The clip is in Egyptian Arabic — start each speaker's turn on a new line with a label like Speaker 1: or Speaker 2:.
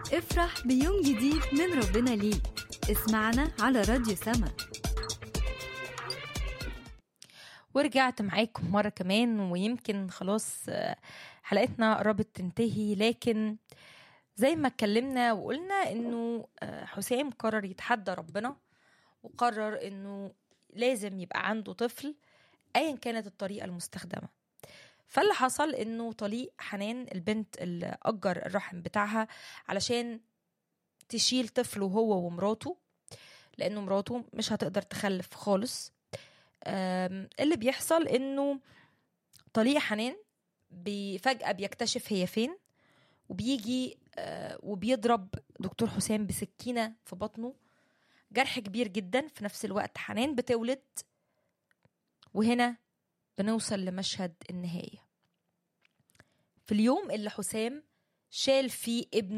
Speaker 1: افرح بيوم جديد من ربنا ليك اسمعنا على راديو سما
Speaker 2: ورجعت معاكم مرة كمان ويمكن خلاص آه، حلقتنا قربت تنتهي لكن زي ما اتكلمنا وقلنا انه آه، حسام قرر يتحدى ربنا وقرر انه لازم يبقى عنده طفل ايا كانت الطريقة المستخدمة فاللي حصل انه طليق حنان البنت اللي اجر الرحم بتاعها علشان تشيل طفله هو ومراته لانه مراته مش هتقدر تخلف خالص آم، اللي بيحصل انه طليق حنان بي- فجأة بيكتشف هي فين وبيجي آه، وبيضرب دكتور حسام بسكينة في بطنه جرح كبير جدا في نفس الوقت حنان بتولد وهنا بنوصل لمشهد النهاية في اليوم اللي حسام شال فيه ابنه